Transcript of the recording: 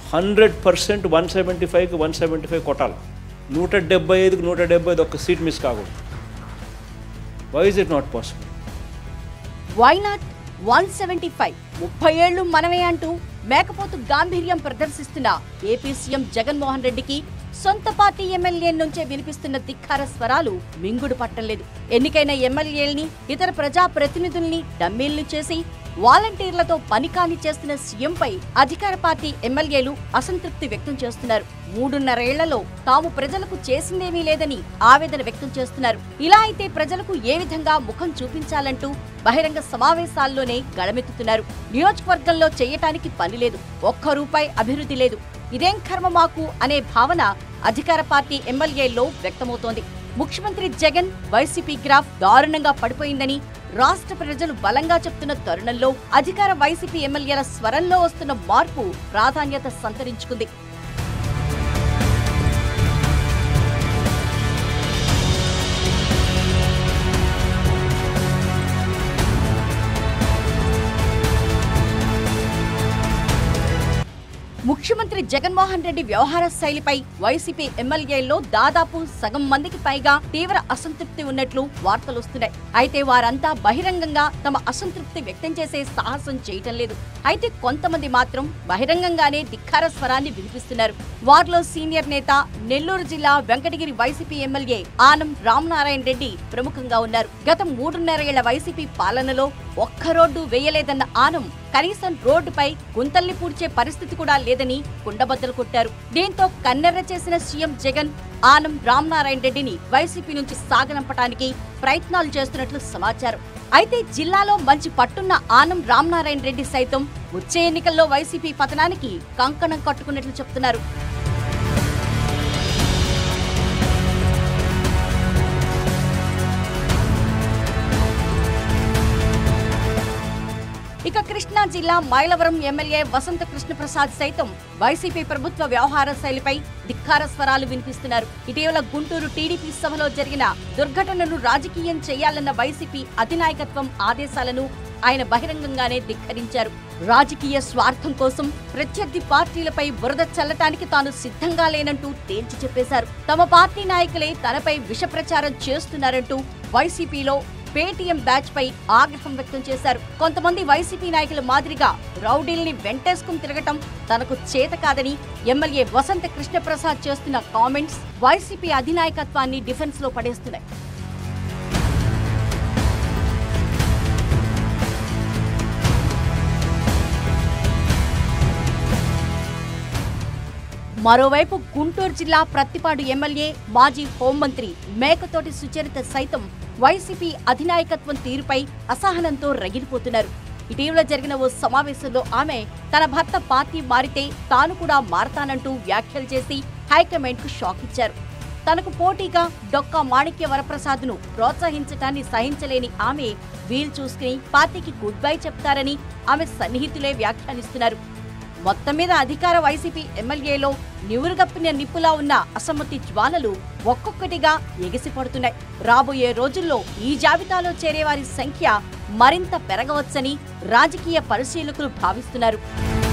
hundred percent one seventy ఫైవ్కి one seventy five కొట్టాలి నూట డెబ్బై ఐదుకి నూట డెబ్బై ఐదు ఒక్క సీట్ మిస్ కాకూడదు why is it not possible why not one seventy five ముప్పై ఏళ్లు మనమే అంటూ మేకపోతు గాంభీర్యం ప్రదర్శిస్తున్న ఏపీ సీఎం జగన్మోహన్ రెడ్డికి సొంత పార్టీ ఎమ్మెల్యే నుంచే వినిపిస్తున్న ధిక్కార స్వరాలు మింగుడు పట్టలేదు ఎన్నికైన ఎమ్మెల్యేల్ని ఇతర ప్రజా ప్రతినిధుల్ని డమ్మీల్ని చేసి వాలంటీర్లతో పని కాని చేస్తున్న సీఎంపై అధికార పార్టీ ఎమ్మెల్యేలు అసంతృప్తి వ్యక్తం చేస్తున్నారు మూడున్నరేళ్లలో తాము ప్రజలకు చేసిందేమీ లేదని ఆవేదన వ్యక్తం చేస్తున్నారు ఇలా అయితే ప్రజలకు ఏ విధంగా ముఖం చూపించాలంటూ బహిరంగ సమావేశాల్లోనే గళమెత్తుతున్నారు నియోజకవర్గంలో చేయటానికి పని లేదు ఒక్క రూపాయి అభివృద్ధి లేదు ఇదేం కర్మ మాకు అనే భావన అధికార పార్టీ ఎమ్మెల్యేల్లో వ్యక్తమవుతోంది ముఖ్యమంత్రి జగన్ వైసీపీ గ్రాఫ్ దారుణంగా పడిపోయిందని రాష్ట్ర ప్రజలు బలంగా చెప్తున్న తరుణంలో అధికార వైసీపీ ఎమ్మెల్యేల స్వరంలో వస్తున్న మార్పు ప్రాధాన్యత సంతరించుకుంది ముఖ్యమంత్రి జగన్మోహన్ రెడ్డి వ్యవహార శైలిపై వైసీపీ ఎమ్మెల్యేల్లో దాదాపు సగం మందికి పైగా తీవ్ర అసంతృప్తి ఉన్నట్లు వార్తలు వస్తున్నాయి అయితే వారంతా బహిరంగంగా తమ అసంతృప్తి వ్యక్తం చేసే సాహసం చేయటం లేదు అయితే కొంతమంది మాత్రం బహిరంగంగానే ధిక్కార స్వరాన్ని వినిపిస్తున్నారు వారిలో సీనియర్ నేత నెల్లూరు జిల్లా వెంకటగిరి వైసీపీ ఎమ్మెల్యే ఆనం రామనారాయణ రెడ్డి ప్రముఖంగా ఉన్నారు గత మూడున్నరేళ్ల వైసీపీ పాలనలో ఒక్క రోడ్డు వేయలేదన్న ఆనం కనీసం రోడ్డుపై గుంతల్ని పూడ్చే పరిస్థితి కూడా లేదని కుండబద్దలు కొట్టారు దీంతో కన్నెర్ర చేసిన సీఎం జగన్ ఆనం రామనారాయణ రెడ్డిని వైసీపీ నుంచి సాగనంపటానికి ప్రయత్నాలు చేస్తున్నట్లు సమాచారం అయితే జిల్లాలో మంచి పట్టున్న ఆనం రామనారాయణ రెడ్డి సైతం వచ్చే ఎన్నికల్లో వైసీపీ పతనానికి కంకణం కట్టుకున్నట్లు చెప్తున్నారు ఇక కృష్ణా జిల్లా మైలవరం ఎమ్మెల్యే వసంత కృష్ణప్రసాద్ సైతం వైసీపీ ప్రభుత్వ వ్యవహార శైలిపై ధిక్కార స్వరాలు వినిపిస్తున్నారు ఇటీవల గుంటూరు టీడీపీ సభలో జరిగిన దుర్ఘటనను రాజకీయం చేయాలన్న వైసీపీ అధినాయకత్వం ఆదేశాలను ఆయన బహిరంగంగానే ధిక్కరించారు రాజకీయ స్వార్థం కోసం ప్రత్యర్థి పార్టీలపై బురద చల్లటానికి తాను సిద్ధంగా లేనంటూ తేల్చి చెప్పేశారు తమ పార్టీ నాయకులే తనపై విష ప్రచారం చేస్తున్నారంటూ వైసీపీలో పేటీఎం బ్యాచ్ పై ఆగ్రహం వ్యక్తం చేశారు కొంతమంది వైసీపీ నాయకుల మాదిరిగా రౌడీల్ని వెంటేసుకుని తిరగటం తనకు చేత కాదని ఎమ్మెల్యే వసంత కృష్ణప్రసాద్ చేస్తున్న కామెంట్స్ వైసీపీ అధినాయకత్వాన్ని డిఫెన్స్ లో పడేస్తున్నాయి మరోవైపు గుంటూరు జిల్లా ప్రత్తిపాడు ఎమ్మెల్యే మాజీ హోంమంత్రి మేకతోటి సుచరిత సైతం వైసీపీ అధినాయకత్వం తీరుపై అసహనంతో రగిలిపోతున్నారు ఇటీవల జరిగిన ఓ సమావేశంలో ఆమె తన భర్త పార్టీ మారితే తాను కూడా మారతానంటూ వ్యాఖ్యలు చేసి హైకమాండ్ కు షాక్ ఇచ్చారు తనకు పోటీగా డొక్కా మాణిక్య వరప్రసాద్ను ప్రోత్సహించటాన్ని సహించలేని ఆమె వీలు చూసుకుని పార్టీకి గుడ్ బై చెప్తారని ఆమె సన్నిహితులే వ్యాఖ్యానిస్తున్నారు మొత్తం మీద అధికార వైసీపీ ఎమ్మెల్యేలో నివురుగప్పిన నిప్పులా ఉన్న అసమ్మతి జ్వాలలు ఒక్కొక్కటిగా ఎగిసిపడుతున్నాయి రాబోయే రోజుల్లో ఈ జాబితాలో చేరే వారి సంఖ్య మరింత పెరగవచ్చని రాజకీయ పరిశీలకులు భావిస్తున్నారు